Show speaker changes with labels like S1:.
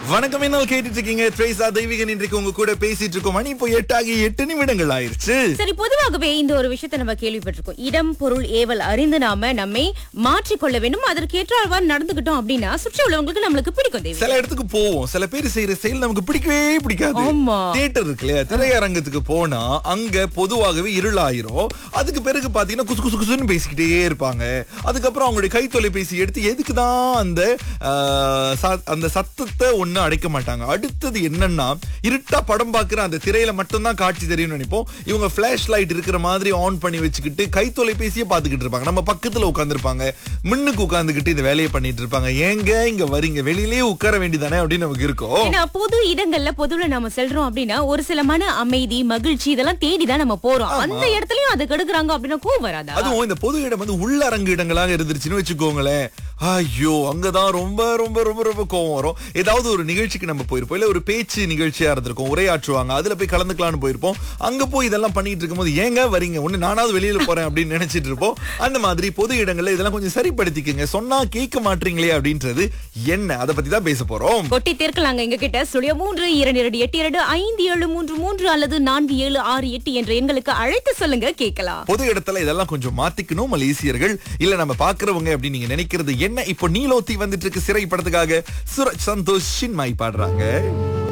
S1: வணக்கம் என்ன கேட்டுட்டு இருக்கீங்க ட்ரேசா தெய்வீகன் இன்றைக்கு உங்க கூட பேசிட்டு இருக்கோம் மணி இப்போ எட்டாகி எட்டு நிமிடங்கள் ஆயிருச்சு
S2: சரி பொதுவாகவே இந்த ஒரு விஷயத்தை நம்ம கேள்விப்பட்டிருக்கோம் இடம் பொருள் ஏவல் அறிந்து நாம நம்மை மாற்றிக்கொள்ள வேண்டும் அதற்கு ஏற்றாழ்வார் நடந்துகிட்டோம் அப்படின்னா சுற்றி உள்ளவங்களுக்கு நம்மளுக்கு பிடிக்கும் தேவி
S1: சில இடத்துக்கு போவோம் சில பேர் செய்யற செயல் நமக்கு பிடிக்கவே பிடிக்காது
S2: ஆமா.
S1: தியேட்டர் இருக்கு இல்லையா திரையரங்கத்துக்கு போனா அங்க பொதுவாகவே இருளாயிரும் அதுக்கு பிறகு பாத்தீங்கன்னா குசு குசு குசுன்னு பேசிக்கிட்டே இருப்பாங்க அதுக்கப்புறம் அவங்களுடைய கை தொலைபேசி எடுத்து எதுக்குதான் அந்த ஆஹ், ச- அந்த சத்தத்தை ஒண்ணு அடைக்க மாட்டாங்க அடுத்தது என்னன்னா இருட்டா படம் பாக்குற அந்த திரையில மட்டும்தான் காட்சி தெரியும்னு நினைப்போம் இவங்க பிளாஷ் லைட் இருக்கிற மாதிரி ஆன் பண்ணி வச்சுக்கிட்டு கை தொலைபேசியை பார்த்துக்கிட்டு இருப்பாங்க நம்ம பக்கத்துல உட்காந்துருப்பாங்க முன்னுக்கு உட்காந்துக்கிட்டு இந்த வேலையை பண்ணிட்டு இருப்பாங்க ஏங்க இங்க வரீங்க வெளியிலேயே உட்கார வேண்டியதானே அப்படின்னு நமக்கு இருக்கும்
S2: ஏன்னா பொது இடங்கள்ல பொதுவுல நம்ம செல்றோம் அப்படின்னா ஒரு சில மன அமைதி மகிழ்ச்சி இதெல்லாம் தேடிதான் நம்ம போறோம் அந்த இடத்துலயும் அது கெடுக்குறாங்க அப்படின்னா கோவம் வராதா
S1: அதுவும் இந்த பொது இடம் வந்து உள்ளரங்கு இடங்களாக இருந்துருச்சுன்னு வச்சுக்கோங்களேன் ஐயோ அங்கதான் ரொம்ப ரொம்ப ரொம்ப ரொம்ப கோவம் வரும் ஏதாவது ஒரு நிகழ்ச்சிக்கு நம்ம போயிருப்போம் இல்ல ஒரு பேச்சு நிகழ்ச்சியா இருந்திருக்கும் உரையாற்றுவாங்க அதுல போய் கலந்துக்கலாம்னு போயிருப்போம் அங்க போய் இதெல்லாம் பண்ணிட்டு இருக்கும்போது ஏங்க வரீங்க ஒண்ணு நானாவது வெளியில போறேன் அப்படின்னு நினைச்சிட்டு இருப்போம் அந்த மாதிரி பொது இடங்கள்ல இதெல்லாம் கொஞ்சம் சரிப்படுத்திக்கங்க சொன்னா கேட்க மாட்டீங்களே அப்படின்றது என்ன அதை பத்தி தான் பேச போறோம்
S2: கொட்டி தீர்க்கலாங்க எங்க கிட்ட சுழிய மூன்று இரண்டு இரண்டு எட்டு இரண்டு ஐந்து ஏழு மூன்று மூன்று அல்லது நான்கு ஏழு ஆறு எட்டு என்ற எண்களுக்கு அழைத்து சொல்லுங்க கேட்கலாம்
S1: பொது இடத்துல இதெல்லாம் கொஞ்சம் மாத்திக்கணும் மலேசியர்கள் இல்ல நம்ம பாக்குறவங்க அப்படின்னு நீங்க நினைக்கிறது என்ன இப்போ நீலோத்தி வந்துட்டு இருக்கு சிறை படத்துக்காக சுரஜ் சந்தோஷ் சின்மாய் பாடுறாங்க